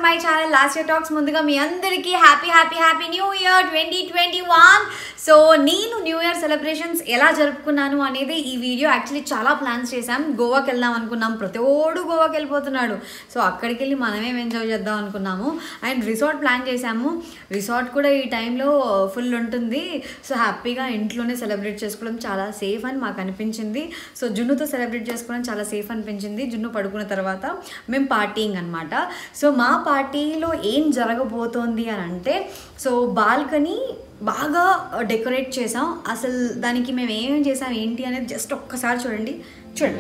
My channel last year talks ముందుగా మీ అందరికీ happy happy happy new year twenty twenty one so నేను new year celebrations ఎలా జరుపుకున్నాను అనేది ఈ వీడియో యాక్చువల్లీ చాలా ప్లాన్స్ చేశాం గోవాకి వెళ్దాం అనుకున్నాం ప్రతి ఓడు గోవాకి వెళ్ళిపోతున్నాడు సో అక్కడికి వెళ్ళి మనమేం ఎంజాయ్ చేద్దాం అనుకున్నాము అండ్ రిసార్ట్ ప్లాన్ చేశాము రిసార్ట్ కూడా ఈ టైంలో ఫుల్ ఉంటుంది సో హ్యాపీగా ఇంట్లోనే సెలబ్రేట్ చేసుకోవడం చాలా సేఫ్ అని మాకు అనిపించింది సో జున్నుతో సెలబ్రేట్ చేసుకోవడం చాలా సేఫ్ అనిపించింది జున్ను పడుకున్న తర్వాత మేము పార్టీయింగ్ అనమాట సో మా పార్టీలో ఏం జరగబోతోంది అని అంటే సో బాల్కనీ బాగా డెకరేట్ చేసాం అసలు దానికి మేము ఏమేం చేసాం ఏంటి అనేది జస్ట్ ఒక్కసారి చూడండి చూడండి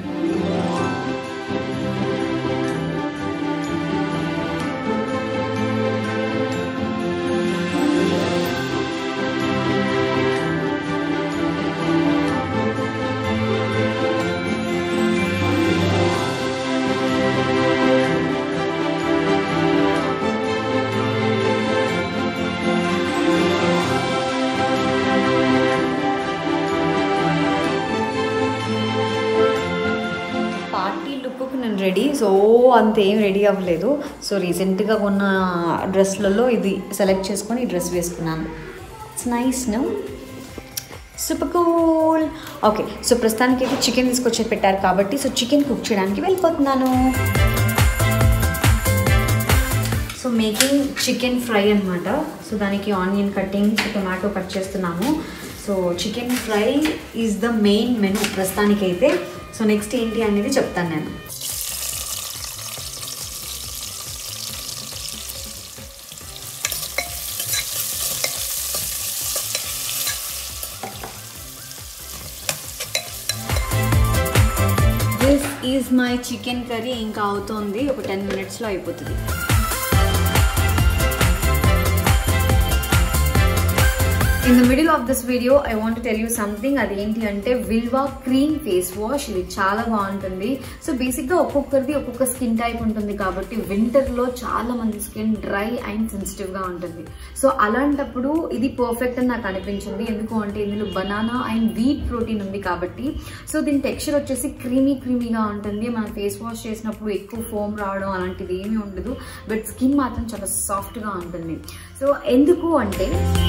పార్టీ లుక్కు నేను రెడీ సో అంత ఏం రెడీ అవ్వలేదు సో రీసెంట్గా కొన్న డ్రెస్లలో ఇది సెలెక్ట్ చేసుకొని ఈ డ్రెస్ వేసుకున్నాను it's nice no super cool okay so ప్రస్తుతానికి అయితే చికెన్ తీసుకొచ్చి పెట్టారు కాబట్టి సో చికెన్ కుక్ చేయడానికి వెళ్ళిపోతున్నాను సో మేకింగ్ చికెన్ ఫ్రై అనమాట సో దానికి ఆనియన్ కటింగ్ టొమాటో కట్ చేస్తున్నాము so chicken fry is the main menu ప్రస్తుతానికైతే సో నెక్స్ట్ ఏంటి అనేది చెప్తాను నేను this is my chicken curry ఇంకా అవుతుంది ఒక టెన్ మినిట్స్లో అయిపోతుంది in the middle of this video I want tell you something అది ఏంటి అంటే విల్వా క్రీమ్ ఫేస్ వాష్ ఇది చాలా బాగుంటుంది సో బేసిక్గా ఒక్కొక్కరిది ఒక్కొక్క స్కిన్ టైప్ ఉంటుంది కాబట్టి వింటర్లో చాలా మంది స్కిన్ డ్రై అండ్ సెన్సిటివ్గా ఉంటుంది సో అలాంటప్పుడు ఇది పర్ఫెక్ట్ అని నాకు అనిపించింది ఎందుకు అంటే ఇందులో బనానా అండ్ వీట్ ప్రోటీన్ ఉంది కాబట్టి సో దీని టెక్స్చర్ వచ్చేసి క్రీమీ క్రీమీగా ఉంటుంది మనం ఫేస్ వాష్ చేసినప్పుడు ఎక్కువ ఫోమ్ రావడం అలాంటిది ఏమీ ఉండదు బట్ స్కిన్ మాత్రం చాలా సాఫ్ట్గా ఉంటుంది సో ఎందుకు అంటే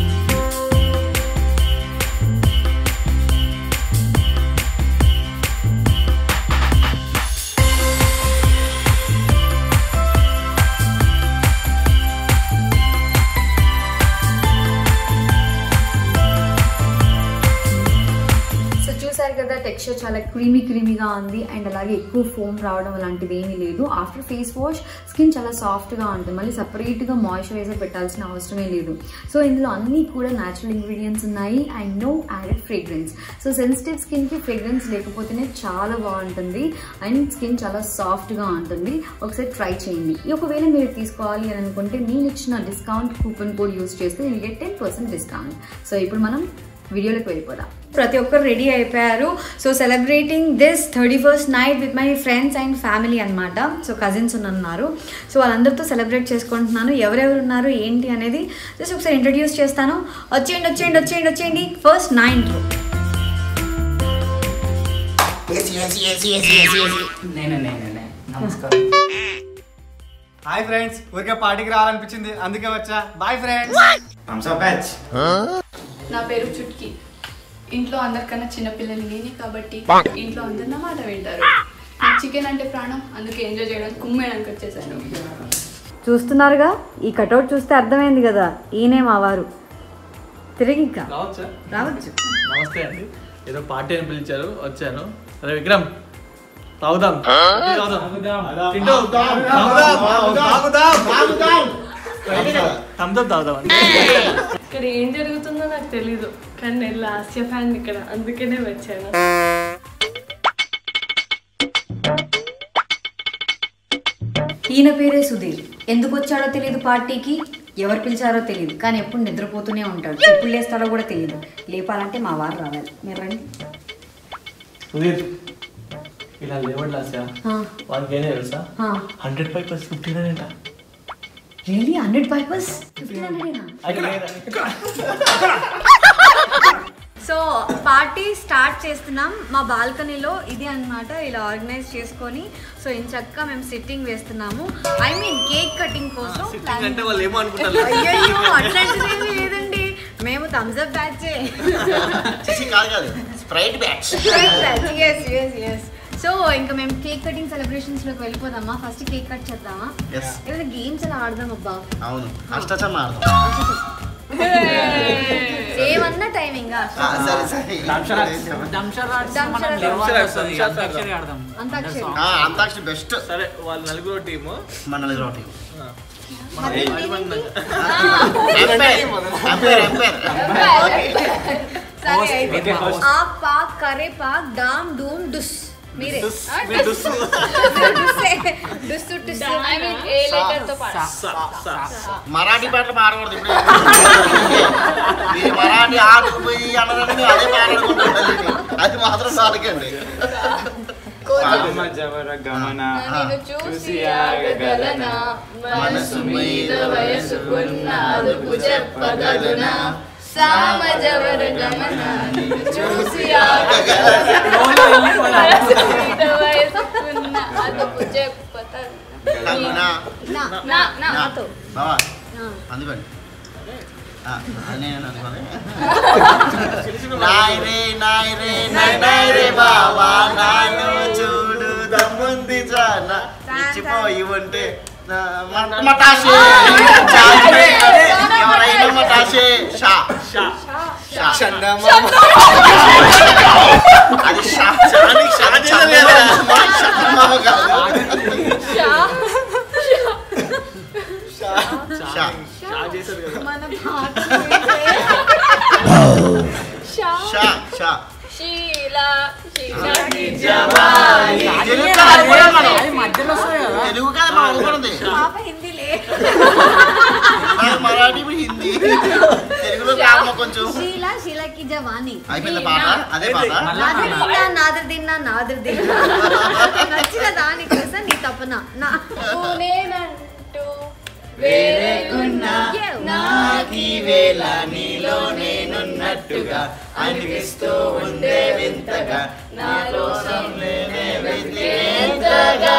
సో చూసారు కదా టెక్స్చర్ చాలా క్రీమీ క్రీమీగా ఉంది అండ్ అలాగే ఎక్కువ ఫోమ్ రావడం అలాంటిది ఏమీ లేదు ఆఫ్టర్ ఫేస్ వాష్ స్కిన్ చాలా సాఫ్ట్గా ఉంటుంది మళ్ళీ సపరేట్గా మాయిశ్చరైజర్ పెట్టాల్సిన అవసరమే లేదు సో ఇందులో అన్నీ కూడా న్యాచురల్ ఇంగ్రీడియంట్స్ ఉన్నాయి and no added fragrance so sensitive స్కిన్కి ఫ్రేగ్రెన్స్ లేకపోతేనే చాలా బాగుంటుంది అండ్ స్కిన్ చాలా సాఫ్ట్గా ఉంటుంది ఒకసారి ట్రై చేయండి ఒకవేళ మీరు తీసుకోవాలి అని అనుకుంటే నేను ఇచ్చిన డిస్కౌంట్ కూపన్ కోడ్ యూస్ చేస్తే you get ten percent discount so ఇప్పుడు మనం వీడియోలోకి వెళ్ళిపోదాం ప్రతి ఒక్కరు రెడీ అయిపోయారు so celebrating this thirty first night with my friends and family అనమాట సో కజిన్స్ ఉన్నారు సో వాళ్ళందరితో సెలబ్రేట్ చేసుకుంటున్నాను ఎవరెవరు ఉన్నారు ఏంటి అనేది జస్ట్ ఒకసారి ఇంట్రడ్యూస్ చేస్తాను వచ్చేయండి వచ్చేయండి వచ్చేయండి వచ్చేయండి ఫస్ట్ నా ఇంట్రో నేనే నేనే నమస్కారం హాయ్ ఫ్రెండ్స్ ఊరికే పార్టీకి రావాలనిపించింది అందుకే వచ్చా boy friends thumbs up batch నా పేరు చుట్కి ఇంట్లో అందరికన్నా చిన్నపిల్లని నేనే కాబట్టి ఇంట్లో అందరు నా మాట వింటారు నాకు చికెన్ అంటే ప్రాణం అందుకే ఎంజాయ్ చేయడానికి కుమ్మేయడానికి వచ్చేసాను చూస్తున్నారుగా ఈ కటౌట్ చూస్తే అర్థమైంది కదా ఈయనే మా వారు తిరిగి ఇంకా రావచ్చా రావచ్చు నమస్తే అండి ఏదో పార్టీ అని పిలిచారు వచ్చాను అరే విక్రమ్ తాగుదాం తాగుదాం. తింటూ థమ్స్ అప్ తాగుదాం అండి ఇక్కడ ఏం జరుగుతుందో నాకు తెలీదు కానీ నేను లాస్ట్ ఫ్యాన్ ఇక్కడ అందుకనే వచ్చాను ఈయన పేరే సుధీర్ ఎందుకు వచ్చాడో తెలియదు పార్టీకి ఎవరు పిలిచారో తెలియదు కానీ ఎప్పుడు నిద్రపోతూనే ఉంటాడు ఎప్పుడు లేస్తాడో కూడా తెలియదు లేపాలంటే మా వారు రావాలి మీరు రండి సుధీర్ ఇలా లేవండి లాస్యా ఆ, వానికి ఏం తెలుసా ఆ. హండ్రెడ్ ఫైవ్ ప్లస్ ఫిఫ్టీన్ అంట రియలీ హండ్రెడ్ పైపర్స్ ఫిఫ్టీన్ హండ్రెడేనా సో పార్టీ స్టార్ట్ చేస్తున్నాం మా బాల్కనీలో ఇది అన్నమాట ఇలా ఆర్గనైజ్ చేసుకొని సో ఇంచక్క మేము సిట్టింగ్ వేస్తున్నాము ఐ మీన్ కేక్ కటింగ్ కోసం సిట్టింగ్ అంటే వాళ్ళు ఏమో అనుకుంటారు అయ్యో అట్లాంటిది ఏమీ లేదండి మేము థమ్స్ అప్ బ్యాచే చిచి కాదు కాదు Sprite batch yes yes yes so ఇంకా మేము కేక్ కటింగ్ సెలబ్రేషన్స్ లోకి వెళ్ళిపోదామా ఫస్ట్ కేక్ కట్ చేద్దామా Yes. ఏదైనా గేమ్స్ అలా ఆడదాం అబ్బా అవును అష్టచమ్మ ఆడదాం ఏమన్నా టైమింగ్ ఆ, సరే సరే అంతాక్షరి ఆడదాం అంతాక్షరి ఆ, అంతాక్షరి బెస్ట్ సరే వాళ్ళు నలుగురు టీము మన నలుగురు ఒకటి మధ్య meaning ఎంపైర్ ఎంపైర్ సరే అయితే Okay, host. ఆక్ పాక్ కరే పాక్ డామ్ డూమ్ డుస్ మీరే మీరు డుస్సు. డుస్సే డుస్సు టుస్సు ఐ మీన్ ఏ లెటర్ తో పాటు సా, సా. మరాఠీ పాటలు పాడకూడదు ఇప్పుడు మీరు మరాఠీ ఆటకు పోయి అన్నదాన్ని మేము అదే మాట్లాడుకుంటాం అది మాత్రం సాధకండి గమన నేను చూసి ఆగగలనా మనసు మీద వయసుకున్న అదుపు చెప్పగలనా సామజవర గమన నిన్ను చూసి ఆగగలనా మనసు మీద వయసుకున్న అదుపు చెప్పగలనా నా నా నా నా నాతో బావా ఆ. అందుకోండి ఆ, అది నేను అనుకోని నాయ్ రే నాయ్ రే నాయ్ నాయ్ రే బావా నాలో చూడు దమ్ముంది చాలా ఇచ్చిపోయి ఉంటే నా మ- మటాషే చాలే. ఎవరైనా మటాషే షా షా. షా అది షా షాని షా చందమామ, చందమామ కాదు. షా. షా షా చేశారు కదా మన భాష షా షా శీలా శీలా తెలుగు కాదు కూడా మనం. మధ్యలో వస్తాయి కదా తెలుగు కాదు మనం అనుకున్నది పాప హిందీలే మన మరాఠీ ఇప్పుడు హిందీ తెలుగులో కాదు కొంచెం షీలా షీలాకి జవానీ అయిపోయింది పాట అదే పాట నాదర్ దిన్నా నాదర్ దిన్నా నాదర్ దిన్నా నచ్చిన దానికోసం నీ తపన నా నేనంటూ వేరే ఉన్నా నాకీ వేళ నీలో నేనున్నట్టుగా అనిపిస్తూ ఉండే వింతగా నా కోసం నేనే వెతికేంతగా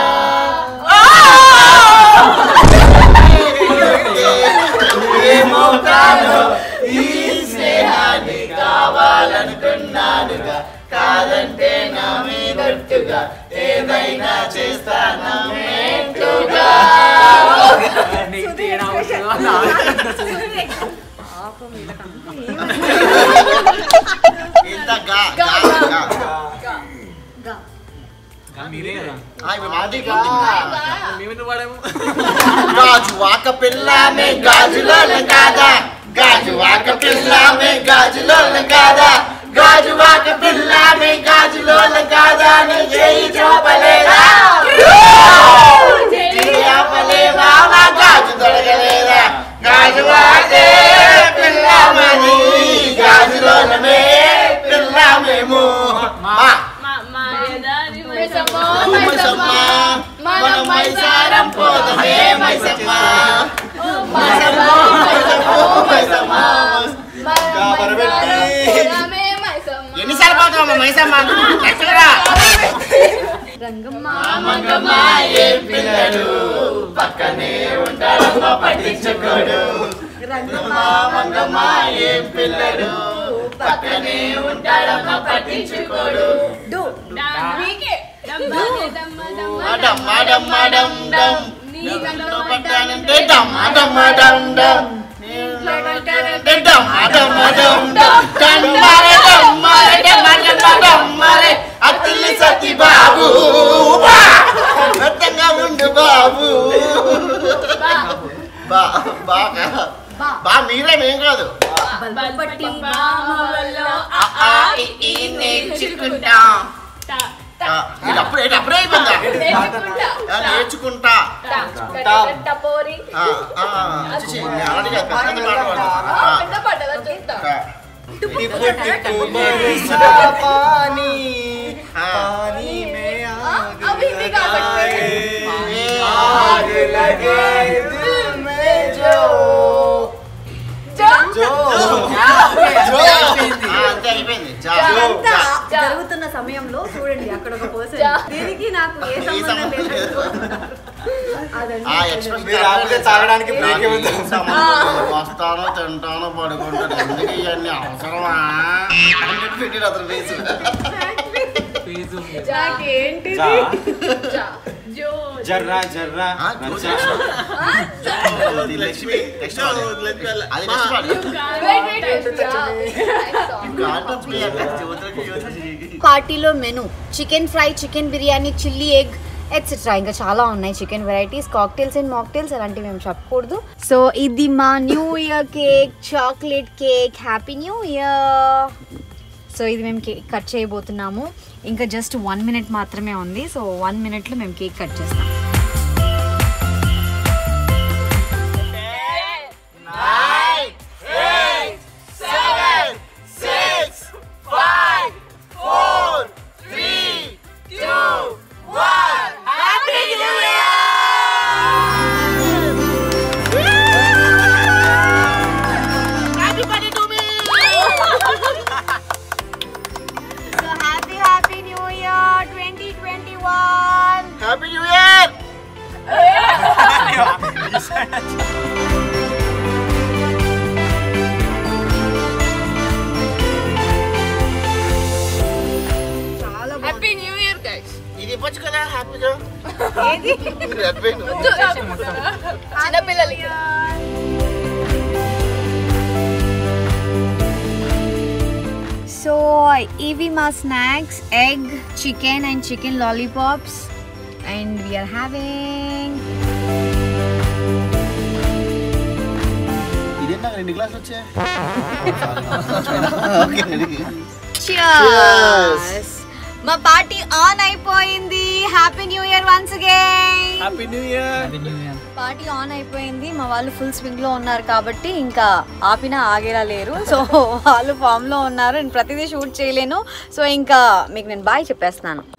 ఏమో కాదో ఈ స్నేహాన్ని కావాలనుకున్నానుగా కాదంటే నా మీదట్టుగా ఏదైనా చేస్తానా మేట్టుగా నీకు తేడా వస్తుందో పాపం వీళ్ళకంతా ఇంత గా గా గా గా. మీరే కదా ఆ, ఇప్పుడు మాది మేమెందుకు వాడాము గాజు వాక పిల్లమే గాజులోన కాదా గాజు వాక పిల్లమే గాజులోన కాదా గాజు వాక పిల్లమే గాజులోన కాదా నీ చేయి చూపలేదా చేయి ఆపలేవా నా గాజు దొరకలేదా గాజు వాకే పిల్లమని గాజులోనమే పిల్లమేమో మా మైసమ్మ మైసమ్మ మనం మైసారం పోదమే మైసమ్మ మైసమ్మ మైసమ్మ మైసమ్మ కాబరబెట్టి. ఎన్నిసార్లు పోతామమ్మ మైసమ్మ ఎక్కడరా రంగమ్మ మంగమ్మ ఏం పిల్లడు పక్కనే ఉంటాడమ్మ పట్టించుకోడు రంగమ్మ మంగమ్మ ఏం పిల్లడు పక్కనే ఉంటాడమ్మ పట్టించుకోడు డు డమ్మ డమ్మ డమ్ డమ్ నీళ్ళలో పడ్డానంటే డమ్మ డమ్మ డమ్ డమ్ నీళ్ళలో పడ్డానంటే డమ్మ డమ్మ డమ్ డమ్ డమ్మరే డమ్మరే డమ్మ డమ్మ డమ్మరే అత్తిల్లి సత్తి బాబు బా అర్థంగా ఉండు బాబు బా బాగా బా బా మీరే మేం కాదు బల్బట్టి ఆ, ఆ, ఈ, ఈ నేర్చుకుంటాం ఆ, ఇది అప్పుడే ఇది అప్పుడే అయిపోయిందా ఆ, నేర్చుకుంటా టపోరి ఆ, ఆ, చిచి, నేను already కాదు, పెద్ద పాట పాడతా. ఆ, పెద్ద పడ్డదా చూద్దాం ఆ. ఆ. అవి హిందీ కాబట్టి आग लगे दिल में जो जो जो ఆ, అంతే అయిపోయింది జా. అంతా జా. జరుగుతున్న సమయంలో చూడండి అక్కడ ఒక పర్సన్ జా. దీనికి నాకు ఏ ఈ సంబంధం సంబంధం లేదు ఆ అదంతా ఎక్స్ప్రెస్ మీరు ఆపితే తాగడానికి బ్రేక్ ఇవ్వద్దు. వస్తానో తింటానో పడుకుంటాను ఎందుకు ఇవన్నీ అవసరమా అంటే పెట్టిన అతను ఫేస్ ఫీజు నాకేంటి జా. జా. జో జర్రా జర్రా ఆ, నచ్చా. లక్ష్మి నెక్స్ట్ అది నెక్స్ట్ పాడు Wait, wait, wait. జా. Nice song. God of me, అట్లా యువతలకి యువతలకి. పార్టీలో menu chicken fry chicken biryani chilli egg etcetera ఇంకా చాలా ఉన్నాయి chicken varieties cocktails and mocktails అలాంటివి మేము చెప్పకూడదు సో ఇది మా new year cake chocolate cake happy new year so ఇది మేము కేక్ కట్ చేయబోతున్నాము ఇంకా జస్ట్ వన్ మినిట్ మాత్రమే ఉంది సో వన్ మినిట్లో మేము కేక్ కట్ చేస్తాం so happy happy new year twenty twenty one happy new year happy new year guys ఇది ఇవ్వచ్చు కదా హ్యాపీగా ఏది రెడ్ పెయిన్ చిన్నపిల్లలు ఇక్కడ. సో ఇవి మా snacks egg chicken and chicken lollipops and we are having ఇదేంటా రెండు గ్లాసులు వచ్చాయి ఓకే Cheers! మా పార్టీ ఆన్ అయిపోయింది happy new year once again happy new year party on అయిపోయింది మా వాళ్ళు ఫుల్ స్వింగ్ లో ఉన్నారు కాబట్టి ఇంకా ఆపినా ఆగేలా లేరు సో వాళ్ళు ఫామ్ లో ఉన్నారు నేను ప్రతిదీ షూట్ చేయలేను సో ఇంకా మీకు నేను బాయ్ చెప్పేస్తున్నాను